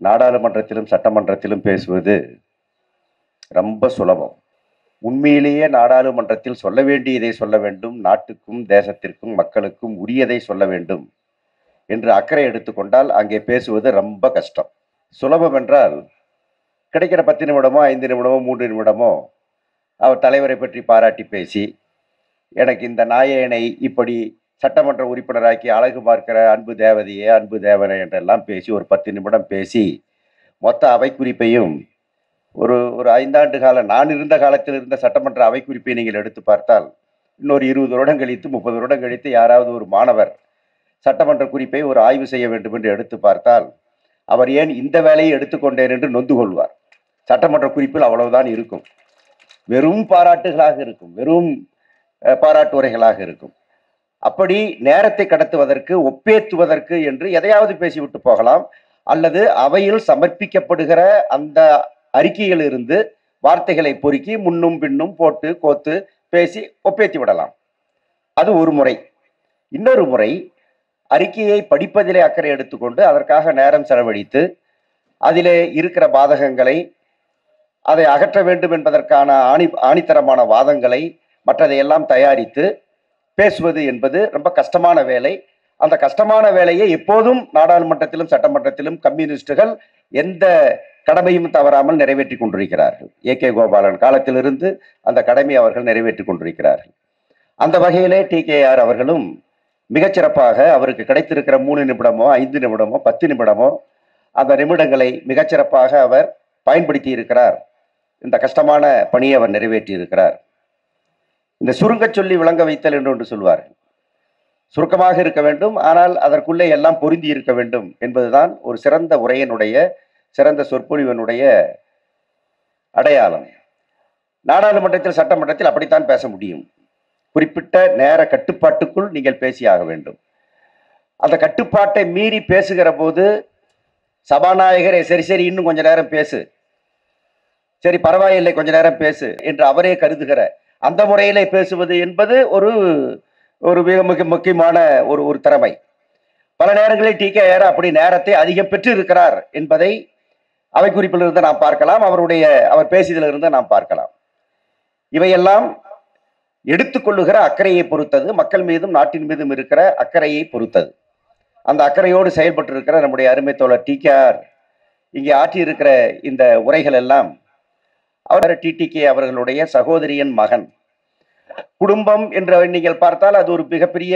நாடாளுமன்றத்திலும் சட்டமன்றத்திலும் பேசுவது ரொம்ப சுலபம் உண்மையிலேயே நாடாளுமன்றத்தில் சொல்ல வேண்டியதை சொல்ல வேண்டும் நாட்டுக்கும் தேசத்திற்கும் மக்களுக்கும் உரியதை சொல்ல வேண்டும் என்று அக்கறை எடுத்துக்கொண்டால் அங்கே பேசுவது ரொம்ப கஷ்டம் சுலபம் என்றால் கிடைக்கிற பத்து நிமிடமோ ஐந்து நிமிடமோ மூன்று நிமிடமோ அவர் தலைவரை பற்றி பாராட்டி பேசி எனக்கு இந்த நாயனை இப்படி சட்டமன்ற உறுப்பினராக்கி அழகு பார்க்கிற அன்பு தேவதையே அன்பு தேவனை என்றெல்லாம் பேசி ஒரு பத்து நிமிடம் பேசி மொத்த அவை குறிப்பையும் ஒரு ஒரு ஐந்தாண்டு கால நான் இருந்த காலத்தில் இருந்த சட்டமன்ற அவை குறிப்பை நீங்கள் எடுத்து பார்த்தால் இன்னொரு இருபது வருடம் கழித்து முப்பது வருடம் கழித்து யாராவது ஒரு மாணவர் சட்டமன்ற குறிப்பை ஒரு ஆய்வு செய்ய வேண்டும் என்று எடுத்து பார்த்தால் அவர் ஏன் இந்த வேலையை எடுத்துக்கொண்டேன் என்று நொந்து கொள்வார் சட்டமன்ற குறிப்பில் அவ்வளவுதான் இருக்கும் வெறும் பாராட்டுகளாக இருக்கும் வெறும் அஹ், பாராட்டு உரைகளாக இருக்கும் அப்படி நேரத்தை கடத்துவதற்கு ஒப்பேத்துவதற்கு என்று எதையாவது பேசிவிட்டு போகலாம் அல்லது அவையில் சமர்ப்பிக்கப்படுகிற அந்த அறிக்கையிலிருந்து வார்த்தைகளை பொறுக்கி முன்னும் பின்னும் போட்டு கோத்து பேசி ஒப்பேத்தி விடலாம் அது ஒரு முறை இன்னொரு முறை அறிக்கையை படிப்பதிலே அக்கறை எடுத்துக்கொண்டு அதற்காக நேரம் செலவழித்து அதிலே இருக்கிற பாதகங்களை அதை அகற்ற வேண்டும் என்பதற்கான ஆணி ஆணித்தரமான வாதங்களை மற்றதையெல்லாம் தயாரித்து பேசுவது என்பது ரொம்ப கஷ்டமான வேலை அந்த கஷ்டமான வேலையை எப்போதும் நாடாளுமன்றத்திலும் சட்டமன்றத்திலும் கம்யூனிஸ்டுகள் எந்த கடமையும் தவறாமல் நிறைவேற்றி கொண்டிருக்கிறார்கள் ஏ கே கோபாலன் காலத்திலிருந்து அந்த கடமை அவர்கள் நிறைவேற்றி கொண்டிருக்கிறார்கள் அந்த வகையிலே டி கே ஆர் அவர்களும் மிகச்சிறப்பாக அவருக்கு கிடைத்திருக்கிற மூணு நிமிடமோ ஐந்து நிமிடமோ பத்து நிமிடமோ அந்த நிமிடங்களை மிகச்சிறப்பாக அவர் பயன்படுத்தி இருக்கிறார் இந்த கஷ்டமான பணியை அவர் நிறைவேற்றி இருக்கிறார் இந்த சுருங்கச் சொல்லி விளங்க வைத்தல் என்று ஒன்று சொல்வார்கள் சுருக்கமாக இருக்க வேண்டும் ஆனால் அதற்குள்ளே எல்லாம் பொருந்தி இருக்க வேண்டும் என்பதுதான் ஒரு சிறந்த உரையினுடைய சிறந்த சொற்பொழிவனுடைய அடையாளம் நாடாளுமன்றத்தில் சட்டமன்றத்தில் அப்படித்தான் பேச முடியும் குறிப்பிட்ட நேர கட்டுப்பாட்டுக்குள் நீங்கள் பேசியாக வேண்டும் அந்த கட்டுப்பாட்டை மீறி பேசுகிற போது சபாநாயகரே சரி சரி இன்னும் கொஞ்ச நேரம் பேசு சரி பரவாயில்லை கொஞ்ச நேரம் பேசு என்று அவரே கருதுகிற அந்த முறையிலே பேசுவது என்பது ஒரு ஒரு மிக மிக முக்கியமான ஒரு ஒரு திறமை பல நேரங்களில் டி கே அப்படி நேரத்தை அதிகம் பெற்று இருக்கிறார் என்பதை அவை குறிப்பிலிருந்து நாம் பார்க்கலாம் அவருடைய அவர் பேசியதிலிருந்து நாம் பார்க்கலாம் இவையெல்லாம் எடுத்துக்கொள்ளுகிற அக்கறையை பொறுத்தது மக்கள் மீதும் நாட்டின் மீதும் இருக்கிற அக்கறையை பொறுத்தது அந்த அக்கறையோடு செயல்பட்டு இருக்கிற நம்முடைய அருமை தோழர் டி இங்கே ஆற்றியிருக்கிற இந்த உரைகள் எல்லாம் அவர் டிடிகே அவர்களுடைய சகோதரியின் மகன் குடும்பம் என்று நீங்கள் பார்த்தால் அது ஒரு மிகப்பெரிய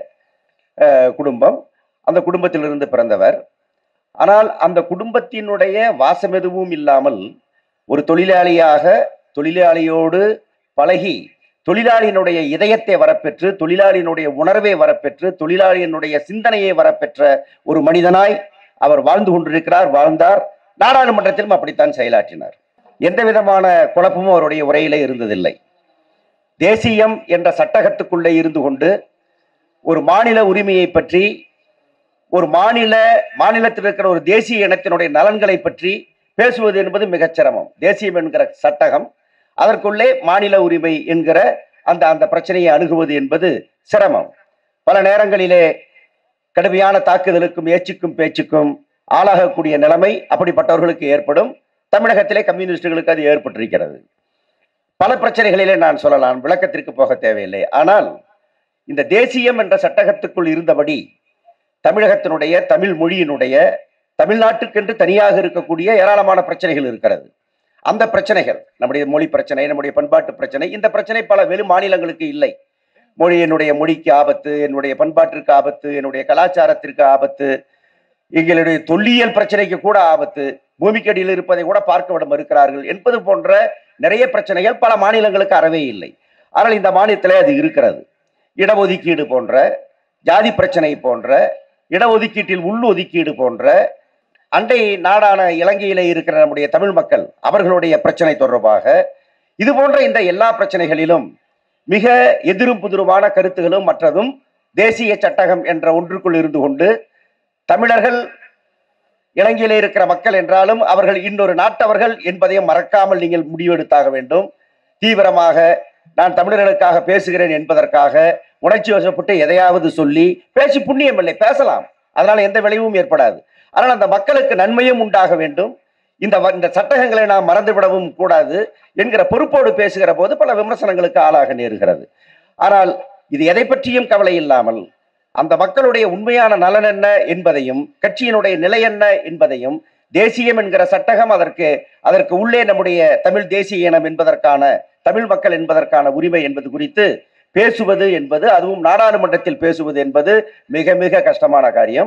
அஹ், குடும்பம் அந்த குடும்பத்திலிருந்து பிறந்தவர் ஆனால் அந்த குடும்பத்தினுடைய வாசம் எதுவும் இல்லாமல் ஒரு தொழிலாளியாக தொழிலாளியோடு பழகி தொழிலாளியினுடைய இதயத்தை வரப்பெற்று தொழிலாளியினுடைய உணர்வை வரப்பெற்று தொழிலாளியினுடைய சிந்தனையை வரப்பெற்ற ஒரு மனிதனாய் அவர் வாழ்ந்து கொண்டிருக்கிறார் வாழ்ந்தார் நாடாளுமன்றத்திலும் அப்படித்தான் செயலாற்றினார் எந்த விதமான குழப்பமும் அவருடைய உரையிலே இருந்ததில்லை தேசியம் என்ற சட்டகத்துக்குள்ளே இருந்து கொண்டு ஒரு மாநில உரிமையை பற்றி ஒரு மாநில மாநிலத்தில் இருக்கிற ஒரு தேசிய இனத்தினுடைய நலன்களை பற்றி பேசுவது என்பது மிகச் சிரமம் தேசியம் என்கிற சட்டகம் அதற்குள்ளே மாநில உரிமை என்கிற அந்த அந்த பிரச்சனையை அணுகுவது என்பது சிரமம் பல நேரங்களிலே கடுமையான தாக்குதலுக்கும் ஏச்சுக்கும் பேச்சுக்கும் ஆளாகக்கூடிய நிலைமை அப்படிப்பட்டவர்களுக்கு ஏற்படும் தமிழகத்திலே கம்யூனிஸ்டுகளுக்கு அது ஏற்பட்டிருக்கிறது பல பிரச்சனைகளிலே நான் சொல்லலாம் விளக்கத்திற்கு போக தேவையில்லை ஆனால் இந்த தேசியம் என்ற சட்டகத்துக்குள் இருந்தபடி தமிழகத்தினுடைய தமிழ் மொழியினுடைய தமிழ்நாட்டுக்கென்று தனியாக இருக்கக்கூடிய ஏராளமான பிரச்சனைகள் இருக்கிறது அந்த பிரச்சனைகள் நம்முடைய மொழி பிரச்சனை நம்முடைய பண்பாட்டு பிரச்சனை இந்த பிரச்சனை பல வெளி மாநிலங்களுக்கு இல்லை மொழி என்னுடைய மொழிக்கு ஆபத்து என்னுடைய பண்பாட்டிற்கு ஆபத்து என்னுடைய கலாச்சாரத்திற்கு ஆபத்து எங்களுடைய தொல்லியல் பிரச்சனைக்கு கூட ஆபத்து பூமிக்கடியில் இருப்பதை கூட பார்க்க விட மறுக்கிறார்கள் என்பது போன்ற நிறைய பிரச்சனைகள் பல மாநிலங்களுக்கு அறவே இல்லை ஆனால் இந்த மாநிலத்திலே அது இருக்கிறது இடஒதுக்கீடு போன்ற ஜாதி பிரச்சனை போன்ற இடஒதுக்கீட்டில் உள்ஒதுக்கீடு போன்ற அண்டை நாடான இலங்கையிலே இருக்கிற நம்முடைய தமிழ் மக்கள் அவர்களுடைய பிரச்சனை தொடர்பாக இது போன்ற இந்த எல்லா பிரச்சனைகளிலும் மிக எதிரும் புதிருமான கருத்துகளும் மற்றதும் தேசிய சட்டகம் என்ற ஒன்றுக்குள் இருந்து கொண்டு தமிழர்கள் இலங்கையிலே இருக்கிற மக்கள் என்றாலும் அவர்கள் இன்னொரு நாட்டவர்கள் என்பதையும் மறக்காமல் நீங்கள் முடிவெடுத்தாக வேண்டும் தீவிரமாக நான் தமிழர்களுக்காக பேசுகிறேன் என்பதற்காக உணர்ச்சி வசப்பட்டு எதையாவது சொல்லி பேசி புண்ணியம் இல்லை பேசலாம் அதனால எந்த விளைவும் ஏற்படாது ஆனால் அந்த மக்களுக்கு நன்மையும் உண்டாக வேண்டும் இந்த வ- இந்த சட்டகங்களை நாம் மறந்துவிடவும் கூடாது என்கிற பொறுப்போடு பேசுகிற போது பல விமர்சனங்களுக்கு ஆளாக நேருகிறது ஆனால் இது எதை பற்றியும் கவலை இல்லாமல் அந்த மக்களுடைய உண்மையான நலன் என்ன என்பதையும் கட்சியினுடைய நிலை என்ன என்பதையும் தேசியம் என்கிற சட்டகம் அதற்கு அதற்கு உள்ளே நம்முடைய தமிழ் தேசிய இனம் என்பதற்கான தமிழ் மக்கள் என்பதற்கான உரிமை என்பது குறித்து பேசுவது என்பது அதுவும் நாடாளுமன்றத்தில் பேசுவது என்பது மிக மிக கஷ்டமான காரியம்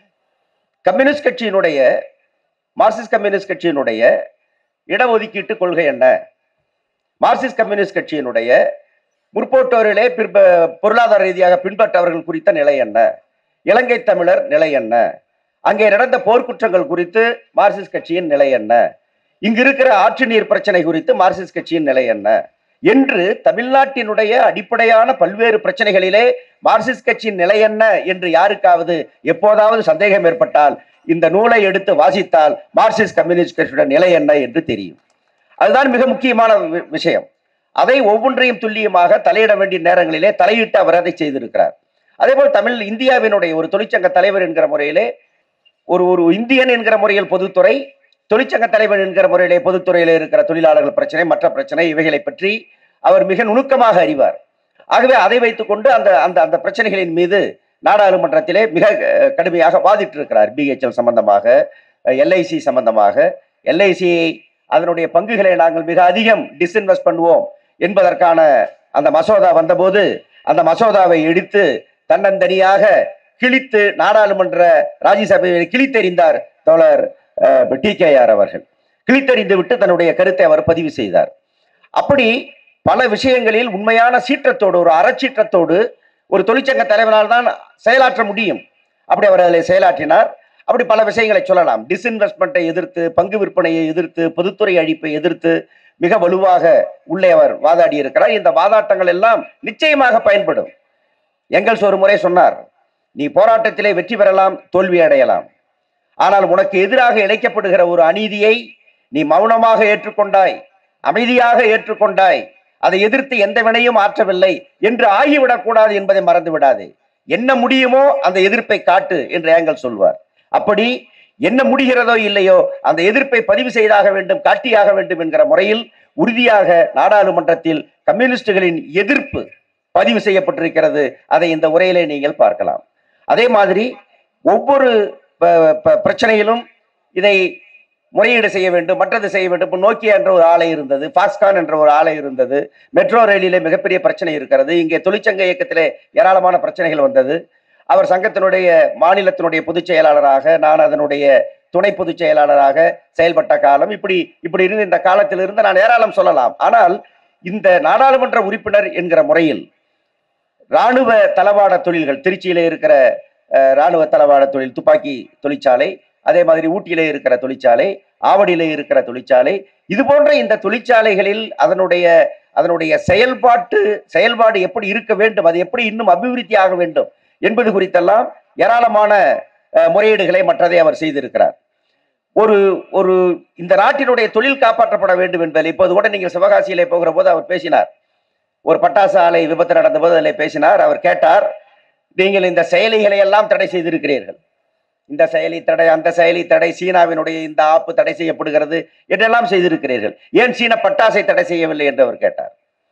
கம்யூனிஸ்ட் கட்சியினுடைய மார்க்சிஸ்ட் கம்யூனிஸ்ட் கட்சியினுடைய இடஒதுக்கீட்டு கொள்கை என்ன மார்க்சிஸ்ட் கம்யூனிஸ்ட் கட்சியினுடைய முற்போட்டோரிலே பிற்ப பொருளாதார ரீதியாக பின்பற்றவர்கள் குறித்த நிலை என்ன இலங்கை தமிழர் நிலை என்ன அங்கே நடந்த போர்க்குற்றங்கள் குறித்து மார்க்சிஸ்ட் கட்சியின் நிலை என்ன இங்கு இருக்கிற ஆற்று நீர் பிரச்சனை குறித்து மார்க்சிஸ்ட் கட்சியின் நிலை என்ன என்று தமிழ்நாட்டினுடைய அடிப்படையான பல்வேறு பிரச்சனைகளிலே மார்க்சிஸ்ட் கட்சியின் நிலை என்ன என்று யாருக்காவது எப்போதாவது சந்தேகம் ஏற்பட்டால் இந்த நூலை எடுத்து வாசித்தால் மார்க்சிஸ்ட் கம்யூனிஸ்ட் கட்சியோட நிலை என்ன என்று தெரியும் அதுதான் மிக முக்கியமான வி- விஷயம் அதை ஒவ்வொன்றையும் துல்லியமாக தலையிட வேண்டிய நேரங்களிலே தலையிட்டு அவர் அதை செய்திருக்கிறார் அதேபோல் தமிழ் இந்தியாவினுடைய ஒரு தொழிற்சங்க தலைவர் என்கிற முறையிலே ஒரு ஒரு இந்தியன் என்கிற முறையில் பொதுத்துறை தொழிற்சங்க தலைவர் என்கிற முறையிலே பொதுத்துறையில் இருக்கிற தொழிலாளர்கள் பிரச்சனை மற்ற பிரச்சனை இவைகளை பற்றி அவர் மிக நுணுக்கமாக அறிவார் ஆகவே அதை வைத்துக்கொண்டு அந்த அந்த அந்த பிரச்சனைகளின் மீது நாடாளுமன்றத்திலே மிக அஹ், கடுமையாக வாதிட்டு இருக்கிறார் பிஹெச்எல் சம்பந்தமாக எல்ஐசி சம்பந்தமாக எல்ஐசியை அதனுடைய பங்குகளை நாங்கள் மிக அதிகம் டிஸ்இன்வெஸ்ட் பண்ணுவோம் என்பதற்கான அந்த மசோதா வந்தபோது அந்த மசோதாவை எடுத்து தன்னந்தனியாக கிழித்து நாடாளுமன்ற ராஜ்யசபையில் கிழித்தெறிந்தார் தோழர் டி கே ஆர் அவர்கள் கிழித்தெறிந்து விட்டு தன்னுடைய கருத்தை அவர் பதிவு செய்தார் அப்படி பல விஷயங்களில் உண்மையான சீற்றத்தோடு ஒரு அறச்சீற்றத்தோடு ஒரு தொழிற்சங்க தலைவனால் தான் செயலாற்ற முடியும் அப்படி அவர் அதில் செயலாற்றினார் அப்படி பல விஷயங்களை சொல்லலாம் டிஸ்இன்வெஸ்ட்மெண்ட்டை எதிர்த்து பங்கு விற்பனையை எதிர்த்து பொதுத்துறை அழிப்பை எதிர்த்து மிக வலுவாக உள்ளே அவர் வாதாடி இருக்கிறார் இந்த வாதாட்டங்கள் எல்லாம் நிச்சயமாக பயன்படும் எங்கள்ஸ் ஒரு முறை சொன்னார் நீ போராட்டத்திலே வெற்றி பெறலாம் தோல்வி அடையலாம் ஆனால் உனக்கு எதிராக இழைக்கப்படுகிற ஒரு அநீதியை நீ மௌனமாக ஏற்றுக்கொண்டாய் அமைதியாக ஏற்றுக்கொண்டாய் அதை எதிர்த்து எந்த வினையும் ஆற்றவில்லை என்று ஆகிவிடக் கூடாது என்பதை மறந்து விடாதே என்ன முடியுமோ அந்த எதிர்ப்பை காட்டு என்று ஏங்கல் சொல்வார் அப்படி என்ன முடிகிறதோ இல்லையோ அந்த எதிர்ப்பை பதிவு செய்தாக வேண்டும் காட்டியாக வேண்டும் என்கிற முறையில் உறுதியாக நாடாளுமன்றத்தில் கம்யூனிஸ்டுகளின் எதிர்ப்பு பதிவு செய்யப்பட்டிருக்கிறது அதை இந்த உரையிலே நீங்கள் பார்க்கலாம் அதே மாதிரி ஒவ்வொரு ப- ப- பிரச்சனையிலும் இதை முறையீடு செய்ய வேண்டும் மற்றது செய்ய வேண்டும் இப்போ நோக்கியா என்ற ஒரு ஆலை இருந்தது பாஸ்கான் என்ற ஒரு ஆலை இருந்தது மெட்ரோ ரயிலிலே மிகப்பெரிய பிரச்சனை இருக்கிறது இங்கே தொழிற்சங்க இயக்கத்திலே ஏராளமான பிரச்சனைகள் வந்தது அவர் சங்கத்தினுடைய மாநிலத்தினுடைய பொதுச் செயலாளராக நான் அதனுடைய துணை பொதுச் செயலாளராக செயல்பட்ட காலம் இப்படி இப்படி இருந்த இந்த காலத்திலிருந்து நான் ஏராளம் சொல்லலாம் ஆனால் இந்த நாடாளுமன்ற உறுப்பினர் என்கிற முறையில் ராணுவ தளவாட தொழில்கள் திருச்சியிலே இருக்கிற அஹ், ராணுவ தளவாட தொழில் துப்பாக்கி தொழிற்சாலை அதே மாதிரி ஊட்டியிலே இருக்கிற தொழிற்சாலை ஆவடியிலே இருக்கிற தொழிற்சாலை இது போன்ற இந்த தொழிற்சாலைகளில் அதனுடைய அதனுடைய செயல்பாட்டு செயல்பாடு எப்படி இருக்க வேண்டும் அது எப்படி இன்னும் அபிவிருத்தி ஆக வேண்டும் என்பது குறித்தெல்லாம் ஏராளமான அஹ், முறையீடுகளை மற்றதை அவர் செய்திருக்கிறார் ஒரு ஒரு இந்த நாட்டினுடைய தொழில் காப்பாற்றப்பட வேண்டும் என்பதில் இப்போது கூட நீங்கள் சிவகாசியிலே போகிற போது அவர் பேசினார் ஒரு பட்டாசு ஆலை விபத்து நடந்தபோது அதில் பேசினார் அவர் கேட்டார் நீங்கள் இந்த செயலிகளை எல்லாம் தடை செய்திருக்கிறீர்கள் இந்த செயலி தடை அந்த செயலி தடை சீனாவினுடைய இந்த ஆப்பு தடை செய்யப்படுகிறது என்றெல்லாம் செய்திருக்கிறீர்கள் ஏன் சீன பட்டாசை தடை செய்யவில்லை என்று அவர் கேட்டார்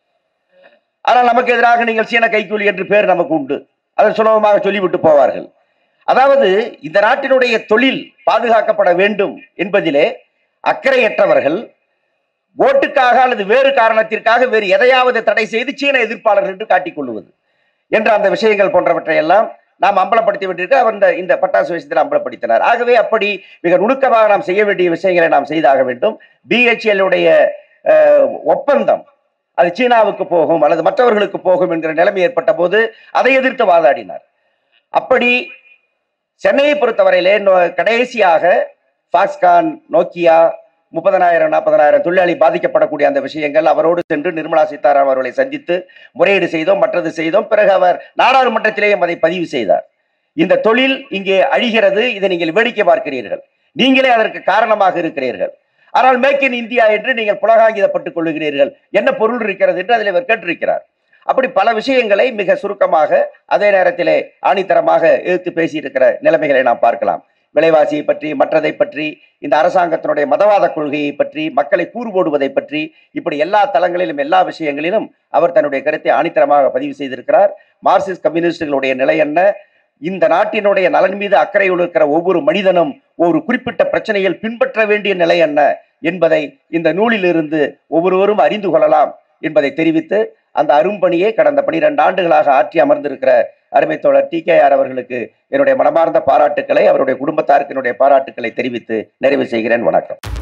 ஆனால் நமக்கு எதிராக நீங்கள் சீன கைக்கூலி என்று பேர் நமக்கு உண்டு அதை சுலபமாக சொல்லிவிட்டு போவார்கள் அதாவது இந்த நாட்டினுடைய தொழில் பாதுகாக்கப்பட வேண்டும் என்பதிலே அக்கறையற்றவர்கள் ஓட்டுக்காக அல்லது வேறு காரணத்திற்காக வேறு எதையாவது தடை செய்து சீன எதிர்ப்பாளர்கள் என்று காட்டிக் கொள்வது என்ற அந்த விஷயங்கள் போன்றவற்றை எல்லாம் நாம் அம்பலப்படுத்தி வேண்டியிருக்க அவர் இந்த இந்த பட்டாசு விஷயத்தில் அம்பலப்படுத்தினார் ஆகவே அப்படி மிக நுணுக்கமாக நாம் செய்ய வேண்டிய விஷயங்களை நாம் செய்தாக வேண்டும் BHL உடைய அஹ், ஒப்பந்தம் அது சீனாவுக்கு போகும் அல்லது மற்றவர்களுக்கு போகும் என்கிற நிலைமை ஏற்பட்ட போது அதை எதிர்த்து வாதாடினார் அப்படி சென்னையை பொறுத்தவரையிலே நோ- கடைசியாக ஃபாக்ஸ்கான் நோக்கியா முப்பதனாயிரம் நாற்பதனாயிரம் தொழிலாளி பாதிக்கப்படக்கூடிய அந்த விஷயங்கள் அவரோடு சென்று நிர்மலா சீதாராமன் அவர்களை சந்தித்து முறையீடு செய்தோம் மற்றது செய்தோம் பிறகு அவர் நாடாளுமன்றத்திலேயும் அதை பதிவு செய்தார் இந்த தொழில் இங்கே அழிகிறது இதை நீங்கள் வேடிக்கை பார்க்கிறீர்கள் நீங்களே அதற்கு காரணமாக இருக்கிறீர்கள் ஆனால் மேக் இன் இந்தியா என்று நீங்கள் புலகாங்கிதப்பட்டுக் கொள்ளுகிறீர்கள் என்ன பொருள் இருக்கிறது என்று அதில் இவர் கேட்டிருக்கிறார் அப்படி பல விஷயங்களை மிக சுருக்கமாக அதே நேரத்திலே ஆணித்தரமாக எதிர்த்து பேசியிருக்கிற நிலைமைகளை நாம் பார்க்கலாம் விலைவாசியை பற்றி மற்றதை பற்றி இந்த அரசாங்கத்தினுடைய மதவாத கொள்கையை பற்றி மக்களை கூறுபோடுவதை பற்றி இப்படி எல்லா தளங்களிலும் எல்லா விஷயங்களிலும் அவர் தன்னுடைய கருத்தை ஆணித்தரமாக பதிவு செய்திருக்கிறார் மார்க்சிஸ்ட் கம்யூனிஸ்டுகளுடைய நிலை என்ன இந்த நாட்டினுடைய நலன் மீது அக்கறை இருக்கிற ஒவ்வொரு மனிதனும் ஒரு குறிப்பிட்ட பிரச்சனையில் பின்பற்ற வேண்டிய நிலை என்ன என்பதை இந்த நூலிலிருந்து ஒவ்வொருவரும் அறிந்து கொள்ளலாம் என்பதை தெரிவித்து அந்த அரும்பணியை கடந்த பனிரெண்டு ஆண்டுகளாக ஆற்றி அமர்ந்திருக்கிற அருமை தோழர் டி கே ஆர் அவர்களுக்கு என்னுடைய மனமார்ந்த பாராட்டுக்களை அவருடைய குடும்பத்தாருக்கு என்னுடைய பாராட்டுக்களை தெரிவித்து நிறைவு செய்கிறேன் வணக்கம்